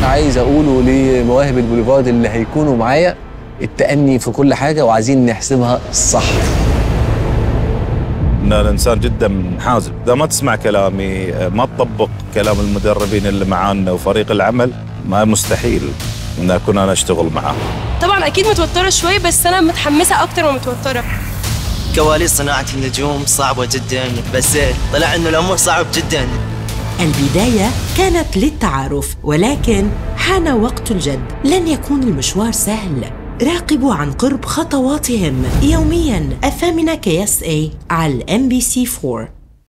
عايز اقوله لمواهب البوليفارد اللي هيكونوا معايا التأني في كل حاجة وعايزين نحسبها صح ان الانسان جدا حازم اذا ما تسمع كلامي ما تطبق كلام المدربين اللي معانا وفريق العمل ما مستحيل ان اكون انا اشتغل معاه طبعا اكيد متوتره شويه بس انا متحمسه اكتر ما متوتره كواليس صناعة النجوم صعبة جدا بس طلع انه الامور صعب جدا البداية كانت للتعارف ولكن حان وقت الجد لن يكون المشوار سهل راقبوا عن قرب خطواتهم يوميا الثامنة كيس اي على الام بي سي 4